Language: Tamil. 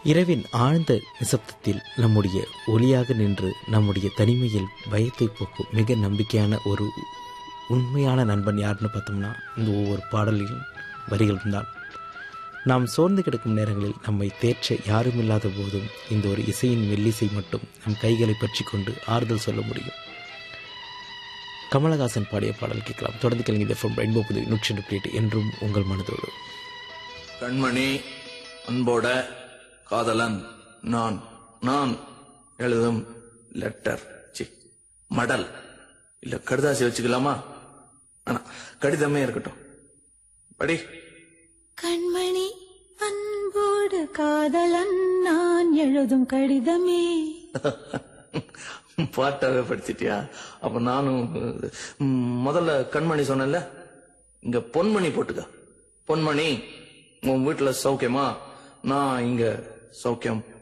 இரவின் ஆழ்ந்த நிசப்தத்தில் நம்முடைய ஒளியாக நின்று நம்முடைய தனிமையில் பயத்தை போக்கும் மிக நம்பிக்கையான ஒரு உண்மையான நண்பன் யாருன்னு பார்த்தோம்னா இந்த ஒவ்வொரு பாடலின் வரிகளும் தான் நாம் சோர்ந்து கிடக்கும் நேரங்களில் நம்மை தேற்ற யாரும் இல்லாத போதும் இந்த ஒரு இசையின் மெல்லிசை மட்டும் நம் கைகளை பற்றி கொண்டு ஆறுதல் சொல்ல முடியும் கமலஹாசன் பாடிய பாடல் கேட்கலாம் தொடர்ந்து கலைஞர் எஃப்எம் ரெயின்போ புது நூற்றி ரெண்டு பிளேட் என்றும் உங்கள் மனதோடு கண்மணி அன்போட காதலன் நான் நான் எழுதும் லெட்டர் சி மடல் இல்ல கடுதாசி வச்சுக்கலாமா ஆனா கடிதமே இருக்கட்டும் படி கண்மணி அன்போடு காதலன் நான் எழுதும் கடிதமே பாட்டாவே படிச்சிட்டியா அப்ப நானும் ம், முதல்ல கண்மணி சொன்னேன்ல இங்க பொன்மணி போட்டுக்க பொன்மணி உன் வீட்டுல சௌக்கியமா நான் இங்க சௌக்கியம்